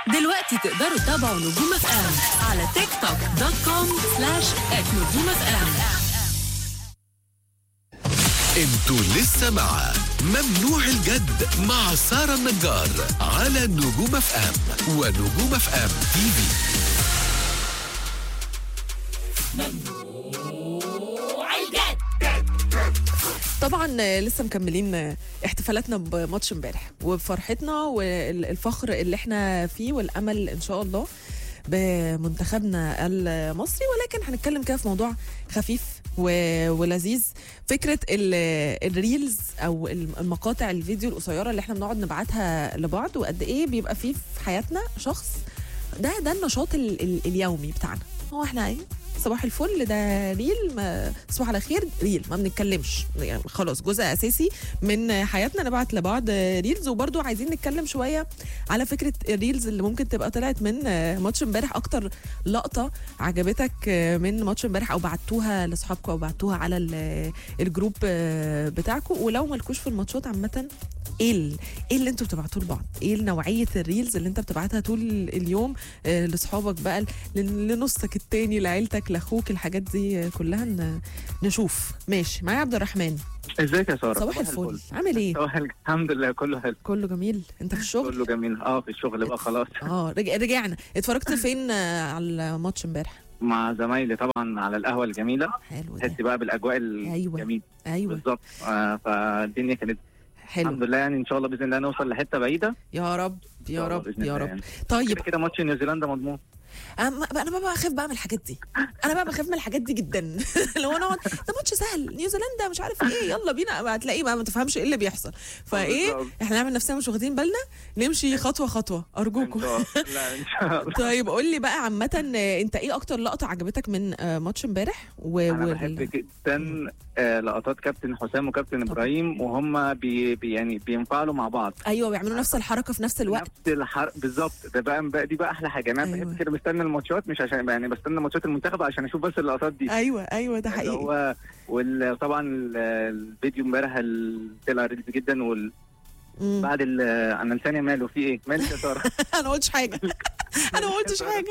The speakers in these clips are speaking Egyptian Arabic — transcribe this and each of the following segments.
دلوقتي تقدروا تتابعوا نجوم اف ام على تيك توك دوت كوم سلاش ات نجوم اف ام انتوا لسه مع ممنوع الجد مع سارة النجار على نجوم اف ام ونجوم اف ام تي في طبعا آه، لسه مكملين آه، احتفالاتنا بماتش امبارح وبفرحتنا والفخر اللي احنا فيه والامل ان شاء الله بمنتخبنا المصري ولكن هنتكلم كده في موضوع خفيف و- ولذيذ فكره ال- الريلز او المقاطع الفيديو القصيره اللي احنا بنقعد نبعتها لبعض وقد ايه بيبقى فيه في حياتنا شخص ده ده النشاط ال ال اليومي بتاعنا هو احنا ايه صباح الفل ده ريل ما صباح على خير ريل ما بنتكلمش يعني خلاص جزء اساسي من حياتنا نبعت لبعض ريلز وبرضو عايزين نتكلم شويه على فكره الريلز اللي ممكن تبقى طلعت من ماتش امبارح اكتر لقطه عجبتك من ماتش امبارح او بعتوها لاصحابكم او بعتوها على ال- الجروب بتاعكم ولو مالكوش في الماتشات عامه ايه ال- ايه اللي انتوا بتبعتوه لبعض؟ ايه نوعيه الريلز اللي انت بتبعتها طول اليوم آه، لاصحابك بقى ل- لنصك التاني لعيلتك لاخوك الحاجات دي آه، كلها ن- نشوف ماشي معايا عبد الرحمن ازيك يا ساره صباح الفل عامل ايه؟ صباح الج- الحمد لله كله حلو كله جميل انت في الشغل؟ كله جميل اه في الشغل بقى خلاص اه رج- رجعنا اتفرجت فين آه، على الماتش امبارح؟ مع زمايلي طبعا على القهوه الجميله حلو ده تحسي بقى بالاجواء أيوة. الجميله ايوه بالظبط آه فالدنيا كانت الحمد حلو لله يعني ان شاء الله باذن الله نوصل لحته بعيده يا رب إن يا شاء الله رب بإذن يا الله رب يعني. طيب كده كده ماتش نيوزيلندا مضمون انا انا بقى بخاف بقى من الحاجات دي انا بقى بخاف من الحاجات دي جدا لو انا اقعد ده ماتش سهل نيوزيلندا مش عارف ايه يلا بينا هتلاقيه بقى ما تفهمش ايه اللي بيحصل فايه بالظبط. احنا نعمل نفسنا مش واخدين بالنا نمشي خطوه خطوه ارجوكم إن شاء الله. لا ان شاء الله طيب قول لي بقى عامه آه، انت ايه اكتر لقطه عجبتك من آه، ماتش امبارح و... انا وال- بحب جدا آه لقطات كابتن حسام وكابتن ابراهيم وهم بي بي يعني بينفعلوا مع بعض ايوه بيعملوا نفس الحركه في نفس الوقت نفس الحر بالظبط ده بقى بقى- دي بقى احلى حاجه انا أيوة. بحب كده بستنى الماتشات مش عشان يعني بستنى ماتشات المنتخب عشان اشوف بس اللقطات دي ايوه ايوه ده اللي حقيقي هو وطبعا الفيديو امبارح ال- طلع ريلز جدا وبعد مم. ال- انا لساني ماله في ايه؟ مالك يا ساره؟ انا ما قلتش حاجه انا ما قلتش حاجه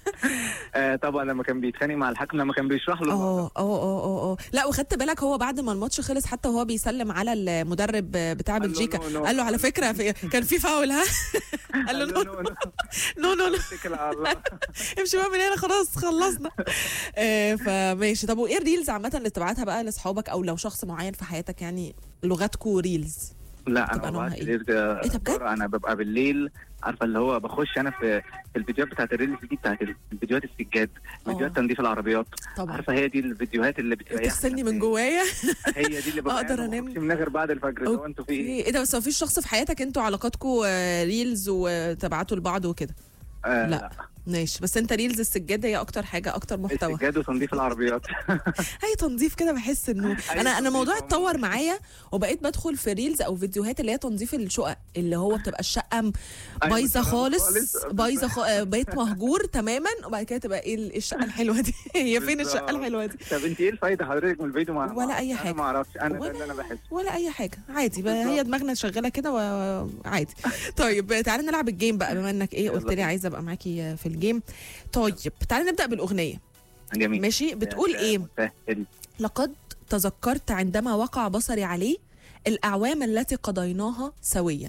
آه طبعا لما كان بيتخانق مع الحكم لما كان بيشرح له اه اه اه اه اه لا وخدت بالك هو بعد ما الماتش خلص حتى وهو بيسلم على المدرب بتاع قال له بلجيكا نو- نو. قال له على فكره في كان في فاول ها قال له نو نو- نو. نو نو نو اتكل على الله امشي بقى من هنا خلاص خلصنا آه، فماشي طب وايه الريلز عامه اللي تبعتها بقى لاصحابك او لو شخص معين في حياتك يعني لغتكو ريلز لا تبقى انا نوعها ببعت إيه؟ ريلز إيه ده بجد؟ انا ببقى بالليل عارفه اللي هو بخش انا في في الفيديوهات بتاعت الريلز دي بتاعت الفيديوهات السجاد فيديوهات تنظيف العربيات طبعا عارفه هي دي الفيديوهات اللي بتريحني تغسلني من جوايا هي دي اللي ببقى أقدر أنا أنام. بخش من غير بعد الفجر اللي هو انتوا في ايه؟ ايه ده بس ما فيش شخص في حياتك انتوا علاقاتكم ريلز وتبعتوا لبعض وكده آه لا. ماشي بس انت ريلز السجاده هي اكتر حاجه اكتر محتوى السجاد وتنظيف العربيات اي تنظيف كده بحس انه أي انا انا تنظيف الموضوع عموماً. اتطور معايا وبقيت بدخل في ريلز او فيديوهات اللي هي تنظيف الشقق اللي هو بتبقى الشقه م- أيوة، بايظه تمام خالص خالص. بايظه خ... آه، بيت مهجور تماما وبعد كده تبقى ايه ال- الشقه الحلوه دي هي فين الشقه بالظبط. الحلوه دي طب انت ايه الفايده حضرتك من الفيديو ما ولا أي أنا حاجة. ما اعرفش انا ده ولا- اللي انا بحسه ولا اي حاجه عادي بقى هي بالظبط. دماغنا شغاله كده وعادي طيب تعالى نلعب الجيم بقى بما انك ايه يلا قلت لي بينا. عايزه ابقى معاكي في الجيم طيب تعالى نبدا بالاغنيه جميل ماشي بتقول ايه مسهل. لقد تذكرت عندما وقع بصري عليه الأعوام التي قضيناها سويا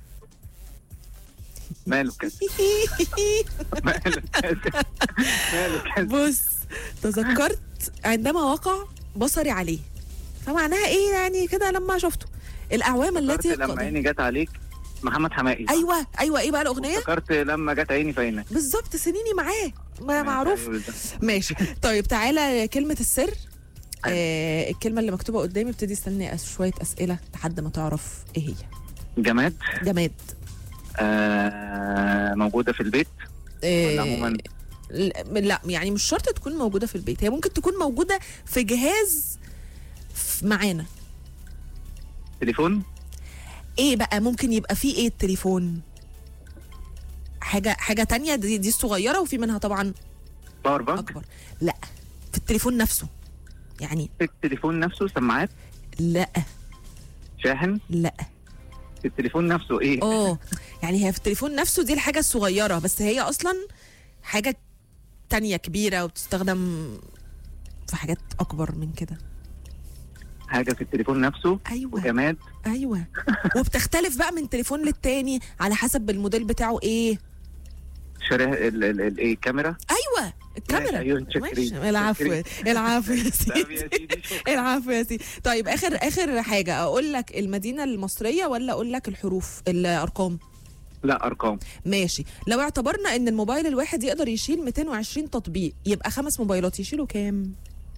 ماله كده ماله كده ماله كده بص تذكرت عندما وقع بصري عليه فمعناها ايه يعني كده لما شفته الأعوام التي افتكرت لما قضي... عيني جت عليك محمد حمائي أيوة أيوة إيه بقى الأغنية افتكرت لما جت عيني في عينك بالظبط سنيني معاه ما معروف أيوة بالظبط. ماشي طيب تعالى كلمة السر آه الكلمة اللي مكتوبة قدامي ابتدي استني أس- شوية أسئلة لحد ما تعرف إيه هي جماد جماد آه موجوده في البيت ولا عموما ل- لا يعني مش شرط تكون موجودة في البيت هي ممكن تكون موجودة في جهاز ف- معانا تليفون ايه بقى ممكن يبقى فيه ايه التليفون حاجة حاجة تانية دي, دي الصغيرة وفي منها طبعا باور بانك أكبر لا في التليفون نفسه يعني التليفون نفسه سماعات لا شاحن لا في التليفون نفسه ايه اه يعني هي في التليفون نفسه دي الحاجه الصغيره بس هي اصلا حاجه تانية كبيره وبتستخدم في حاجات اكبر من كده حاجه في التليفون نفسه ايوه وجماد ايوه وبتختلف بقى من تليفون للتاني على حسب الموديل بتاعه ايه شره ال- ال- ال- ايه الكاميرا ايوه الكاميرا أيوة، شكرين. ماشي العفو شكرين. العفو يا طب سيدي يا سيدي شكرا. العفو يا سيدي طيب اخر اخر حاجه اقول لك المدينه المصريه ولا اقول لك الحروف الارقام لا ارقام ماشي لو اعتبرنا ان الموبايل الواحد يقدر يشيل 220 تطبيق يبقى خمس موبايلات يشيلوا كام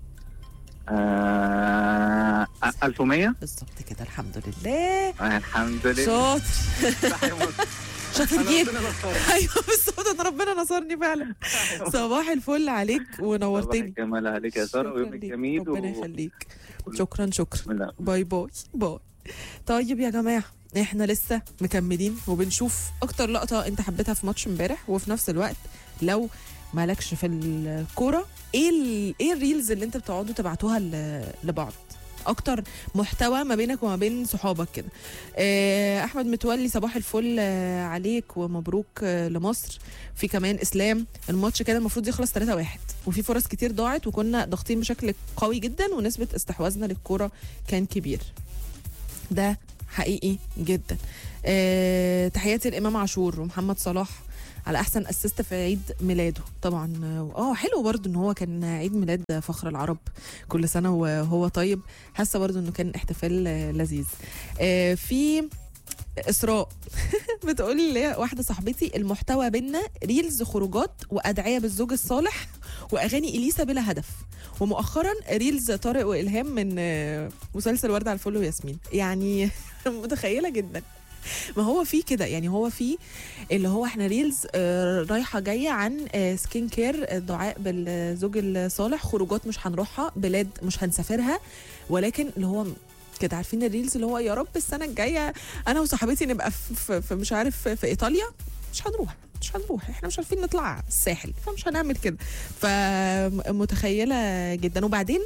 آه 1100 بالظبط كده الحمد لله آه الحمد لله شاطر صح يا مصر. شاطر أنا جدا ربنا نصرني. ايوه بالظبط انا ربنا نصرني فعلا صباح الفل عليك صباح ونورتني الجمال عليك يا ساره شكراً ويومك ليك. جميل ربنا و- يخليك شكرا شكرا بسم الله باي باي باي طيب يا جماعه احنا لسه مكملين وبنشوف اكتر لقطه انت حبيتها في ماتش امبارح وفي نفس الوقت لو مالكش في الكوره ايه ال... ايه الريلز اللي انت بتقعدوا تبعتوها ل... لبعض اكتر محتوى ما بينك وما بين صحابك كده آه، احمد متولي صباح الفل آه، عليك ومبروك آه، لمصر في كمان اسلام الماتش كان المفروض يخلص 3-1 وفي فرص كتير ضاعت وكنا ضاغطين بشكل قوي جدا ونسبه استحواذنا للكوره كان كبير ده حقيقي جدا آه، تحياتي الامام عاشور ومحمد صلاح على احسن اسيست في عيد ميلاده طبعا اه حلو برضو ان هو كان عيد ميلاد فخر العرب كل سنه وهو طيب حاسه برضو انه كان احتفال آه، لذيذ آه، في اسراء بتقول لي واحده صاحبتي المحتوى بينا ريلز خروجات وادعيه بالزوج الصالح واغاني اليسا بلا هدف ومؤخرا ريلز طارق والهام من آه، مسلسل ورد على الفل وياسمين يعني متخيله جدا ما هو في كده يعني هو في اللي هو احنا ريلز آه، رايحه جايه عن آه، سكين كير آه، دعاء بالزوج الصالح خروجات مش هنروحها بلاد مش هنسافرها ولكن اللي هو كده عارفين الريلز اللي هو يا رب السنه الجايه انا وصاحبتي نبقى في, في, في مش عارف في ايطاليا مش هنروح مش هنروح احنا مش عارفين نطلع الساحل فمش هنعمل كده فمتخيله جدا وبعدين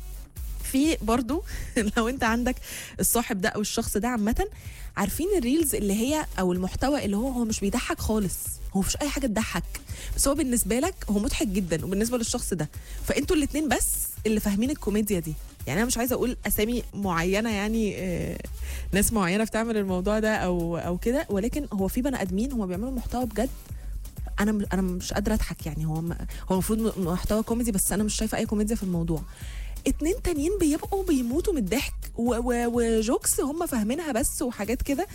في برضو لو انت عندك الصاحب ده او الشخص ده عامه عارفين الريلز اللي هي او المحتوى اللي هو هو مش بيضحك خالص هو مش اي حاجه تضحك بس هو بالنسبه لك هو مضحك جدا وبالنسبه للشخص ده فانتوا الاتنين بس اللي فاهمين الكوميديا دي يعني انا مش عايزه اقول اسامي معينه يعني آه، ناس معينه بتعمل الموضوع ده او او كده ولكن هو في بني ادمين هم بيعملوا محتوى بجد انا م- انا مش قادره اضحك يعني هو م- هو المفروض م- محتوى كوميدي بس انا مش شايفه اي كوميديا في الموضوع اتنين تانيين بيبقوا بيموتوا من الضحك و- و- وجوكس هم فاهمينها بس وحاجات كده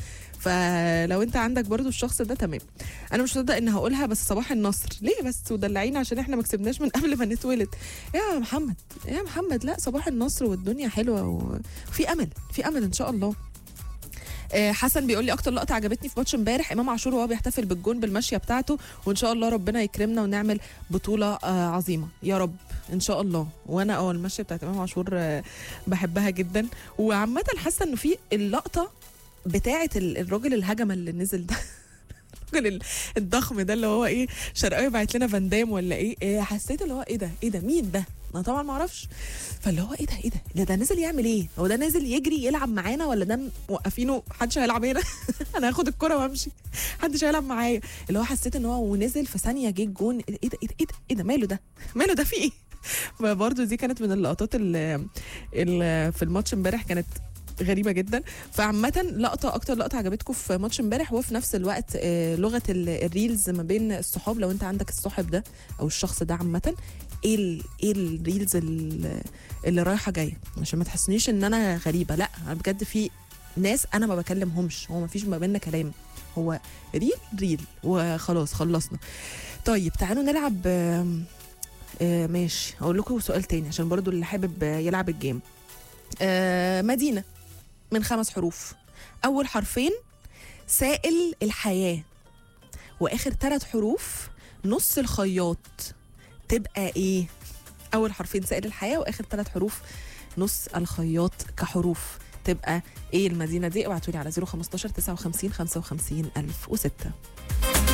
فلو انت عندك برضو الشخص ده تمام انا مش مصدق ان هقولها بس صباح النصر ليه بس ودلعينا عشان احنا ما كسبناش من قبل ما نتولد يا محمد يا محمد لا صباح النصر والدنيا حلوه وفي امل في امل ان شاء الله آه، حسن بيقول لي اكتر لقطه عجبتني في ماتش امبارح امام عاشور وهو بيحتفل بالجون بالمشيه بتاعته وان شاء الله ربنا يكرمنا ونعمل بطوله آه، عظيمه يا رب ان شاء الله وانا اه المشيه بتاعت امام عاشور آه، بحبها جدا وعامه حاسه انه في اللقطه بتاعه ال- الراجل الهجمه اللي نزل ده الراجل ال- الضخم ده اللي هو ايه شرقاوي بعت لنا فاندام ولا ايه, إيه حسيت اللي هو ايه ده ايه ده مين ده انا طبعا ما اعرفش فاللي هو ايه ده ايه ده ده, ده نازل يعمل ايه هو ده نازل يجري يلعب معانا ولا ده موقفينه محدش هيلعب هنا انا هاخد الكرة وامشي محدش هيلعب معايا اللي هو حسيت ان هو ونزل في ثانيه جه الجون ايه ده ايه ده ايه ده, إيه ده؟ ماله ده ماله ده في ايه فبرضه دي كانت من اللقطات اللي, اللي في الماتش امبارح كانت غريبه جدا فعامه لقطه اكتر لقطه عجبتكم في ماتش امبارح وفي نفس الوقت آه، لغه ال- الريلز ما بين الصحاب لو انت عندك الصاحب ده او الشخص ده عامه ايه ال- ايه الريلز ال- اللي رايحه جايه عشان ما تحسنيش ان انا غريبه لا انا بجد في ناس انا ما بكلمهمش هو ما فيش ما بيننا كلام هو ريل ريل وخلاص خلصنا طيب تعالوا نلعب آم، آه ماشي اقول لكم سؤال تاني عشان برضو اللي حابب آه، يلعب الجيم آه مدينه من خمس حروف اول حرفين سائل الحياه واخر ثلاث حروف نص الخياط تبقى ايه اول حرفين سائل الحياه واخر ثلاث حروف نص الخياط كحروف تبقى ايه المدينه دي ابعتوا لي على 015 59 55 1006